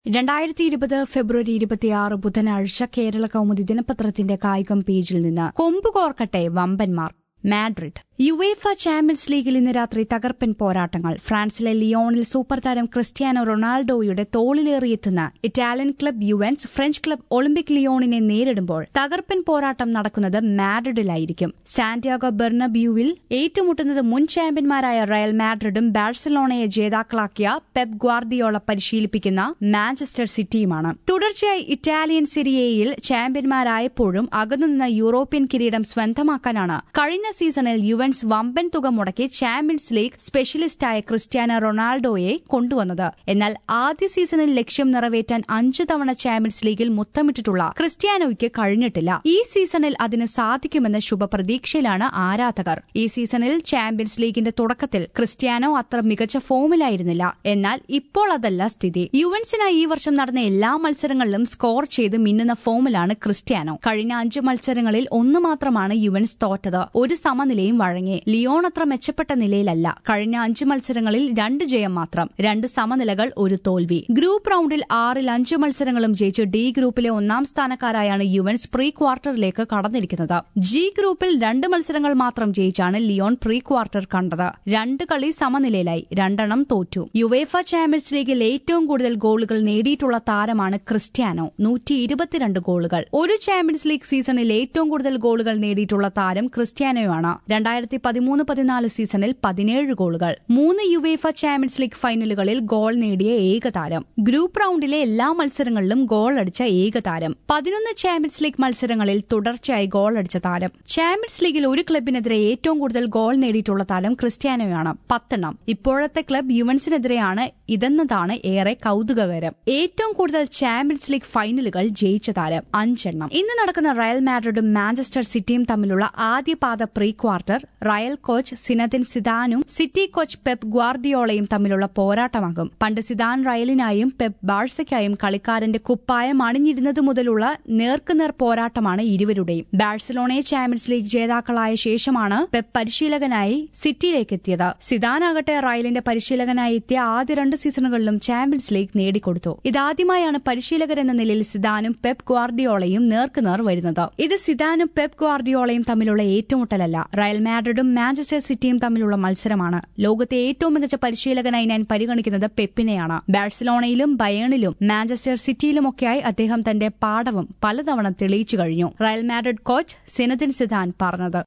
രണ്ടായിരത്തി ഇരുപത് ഫെബ്രുവരി ഇരുപത്തിയാറ് ബുധനാഴ്ച കേരള കൗമുദി ദിനപത്രത്തിന്റെ കായികം പേജിൽ നിന്ന് കൊമ്പ് കോർക്കട്ടെ വമ്പന്മാർ മാഡ്രിഡ് യുവേഫ ചാമ്പ്യൻസ് ലീഗിൽ ഇന്ന് രാത്രി തകർപ്പൻ പോരാട്ടങ്ങൾ ഫ്രാൻസിലെ ലിയോണിൽ സൂപ്പർ താരം ക്രിസ്ത്യാനോ റൊണാൾഡോയുടെ തോളിലേറിയെത്തുന്ന Italian club Juventus French club Olympic ലിയോണിനെ നേരിടുമ്പോൾ തകർപ്പൻ പോരാട്ടം നടക്കുന്നത് മാഡ്രിഡിലായിരിക്കും സാന്റിയാഗോ ബെർണബ്യൂവിൽ ഏറ്റുമുട്ടുന്നത് മുൻ ചാമ്പ്യന്മാരായ റയൽ മാഡ്രിഡും ബാഴ്സലോണയെ ജേതാക്കളാക്കിയ പെപ് ഗ്വാർഡിയോള പരിശീലിപ്പിക്കുന്ന മാഞ്ചസ്റ്റർ സിറ്റിയുമാണ് തുടർച്ചയായി ഇറ്റാലിയൻ സിരിയയിൽ ചാമ്പ്യന്മാരായപ്പോഴും അകന്നുനിന്ന യൂറോപ്യൻ കിരീടം സ്വന്തമാക്കാനാണ് കഴിഞ്ഞ സീസണിൽ യുവൻസ് വമ്പൻ തുക മുടക്കി ചാമ്പ്യൻസ് ലീഗ് സ്പെഷ്യലിസ്റ്റായ ക്രിസ്ത്യാനോ റൊണാൾഡോയെ കൊണ്ടുവന്നത് എന്നാൽ ആദ്യ സീസണിൽ ലക്ഷ്യം നിറവേറ്റാൻ അഞ്ചു തവണ ചാമ്പ്യൻസ് ലീഗിൽ മുത്തമിട്ടിട്ടുള്ള ക്രിസ്ത്യാനോയ്ക്ക് കഴിഞ്ഞിട്ടില്ല ഈ സീസണിൽ അതിന് സാധിക്കുമെന്ന ശുഭപ്രതീക്ഷയിലാണ് ആരാധകർ ഈ സീസണിൽ ചാമ്പ്യൻസ് ലീഗിന്റെ തുടക്കത്തിൽ ക്രിസ്ത്യാനോ അത്ര മികച്ച ഫോമിലായിരുന്നില്ല എന്നാൽ ഇപ്പോൾ അതല്ല സ്ഥിതി യുവൻസിനായി ഈ വർഷം നടന്ന എല്ലാ മത്സരങ്ങളിലും സ്കോർ ചെയ്ത് മിന്നുന്ന ഫോമിലാണ് ക്രിസ്ത്യാനോ കഴിഞ്ഞ അഞ്ച് മത്സരങ്ങളിൽ ഒന്ന് മാത്രമാണ് യുവൻസ് തോറ്റത് ഒരു സമനിലയും വഴങ്ങി ലിയോൺ അത്ര മെച്ചപ്പെട്ട നിലയിലല്ല കഴിഞ്ഞ അഞ്ച് മത്സരങ്ങളിൽ രണ്ട് ജയം മാത്രം രണ്ട് സമനിലകൾ ഒരു തോൽവി ഗ്രൂപ്പ് റൌണ്ടിൽ ആറിൽ അഞ്ച് മത്സരങ്ങളും ജയിച്ച് ഡി ഗ്രൂപ്പിലെ ഒന്നാം സ്ഥാനക്കാരായാണ് യുവൻസ് പ്രീ ക്വാർട്ടറിലേക്ക് കടന്നിരിക്കുന്നത് ജി ഗ്രൂപ്പിൽ രണ്ട് മത്സരങ്ങൾ മാത്രം ജയിച്ചാണ് ലിയോൺ പ്രീ ക്വാർട്ടർ കണ്ടത് രണ്ട് കളി സമനിലയിലായി രണ്ടെണ്ണം തോറ്റു യുവേഫ ചാമ്പ്യൻസ് ലീഗിൽ ഏറ്റവും കൂടുതൽ ഗോളുകൾ നേടിയിട്ടുള്ള താരമാണ് ക്രിസ്ത്യാനോ നൂറ്റി ഇരുപത്തിരണ്ട് ഗോളുകൾ ഒരു ചാമ്പ്യൻസ് ലീഗ് സീസണിൽ ഏറ്റവും കൂടുതൽ ഗോളുകൾ നേടിയിട്ടുള്ള താരം ക്രിസ്ത്യാനോയാണ് രണ്ടായിരത്തി പതിമൂന്ന് പതിനാല് സീസണിൽ പതിനേഴ് ഗോളുകൾ മൂന്ന് യുവേഫ ചാമ്പ്യൻസ് ലീഗ് ഫൈനലുകളിൽ ഗോൾ നേടിയ ഏക താരം ഗ്രൂപ്പ് റൌണ്ടിലെ എല്ലാ മത്സരങ്ങളിലും ഗോൾ അടിച്ച ഏക താരം പതിനൊന്ന് ചാമ്പ്യൻസ് ലീഗ് മത്സരങ്ങളിൽ തുടർച്ചയായി ഗോൾ അടിച്ച താരം ചാമ്പ്യൻസ് ലീഗിൽ ഒരു ക്ലബിനെതിരെ ഏറ്റവും കൂടുതൽ ഗോൾ നേടിയിട്ടുള്ള താരം ക്രിസ്ത്യാനോയാണ് പത്തെണ്ണം ഇപ്പോഴത്തെ ക്ലബ് യുവൻസിനെതിരെയാണ് ഇതെന്നതാണ് ഏറെ കൌതുകകരം ഏറ്റവും കൂടുതൽ ചാമ്പ്യൻസ് ലീഗ് ഫൈനലുകൾ ജയിച്ച താരം അഞ്ചെണ്ണം ഇന്ന് നടക്കുന്ന റയൽ മാഡ്രിഡും മാഞ്ചസ്റ്റർ സിറ്റിയും തമ്മിലുള്ള ആദ്യ പാത pre quarter Real coach Zinedine സിദാനും സിറ്റി കോച്ച് പെപ് ഗ്വാർഡിയോളയും തമ്മിലുള്ള പോരാട്ടമാകും പണ്ട് സിദാൻ റയലിനായും പെപ് ബാഴ്സയ്ക്കായും കളിക്കാരന്റെ കുപ്പായം അണിഞ്ഞിരുന്നത് മുതലുള്ള നേർക്കുനേർ പോരാട്ടമാണ് ഇരുവരുടെയും ബാഴ്സലോണയെ ചാമ്പ്യൻസ് ലീഗ് ജേതാക്കളായ ശേഷമാണ് പെപ് പരിശീലകനായി സിറ്റിയിലേക്ക് എത്തിയത് സിദാനാകട്ടെ റയലിന്റെ പരിശീലകനായി എത്തിയ ആദ്യ രണ്ട് സീസണുകളിലും ചാമ്പ്യൻസ് ലീഗ് നേടിക്കൊടുത്തു ഇതാദ്യമായാണ് പരിശീലകരെന്ന നിലയിൽ സിദാനും പെപ് ഗ്വാർഡിയോളയും നേർക്കുനേർ വരുന്നത് ഇത് സിദാനും പെപ് ഗ്വാർഡിയോളയും തമ്മിലുള്ള ഏറ്റുമുട്ടലല്ല റയൽ മാഡ്രിഡും മാഞ്ചസ്റ്റർ സിറ്റിയും തമ്മിലുള്ള മത്സരമാണ് ലോകത്തെ ഏറ്റവും മികച്ച പരിശീലകനായി ഞാൻ പരിഗണിക്കുന്നത് പെപ്പിനെയാണ് ബാഴ്സലോണയിലും ബയേണിലും മാഞ്ചസ്റ്റർ സിറ്റിയിലുമൊക്കെയായി അദ്ദേഹം തന്റെ പാഠവും പലതവണ തെളിയിച്ചു കഴിഞ്ഞു Real Madrid coach Zinedine Zidane പറഞ്ഞത്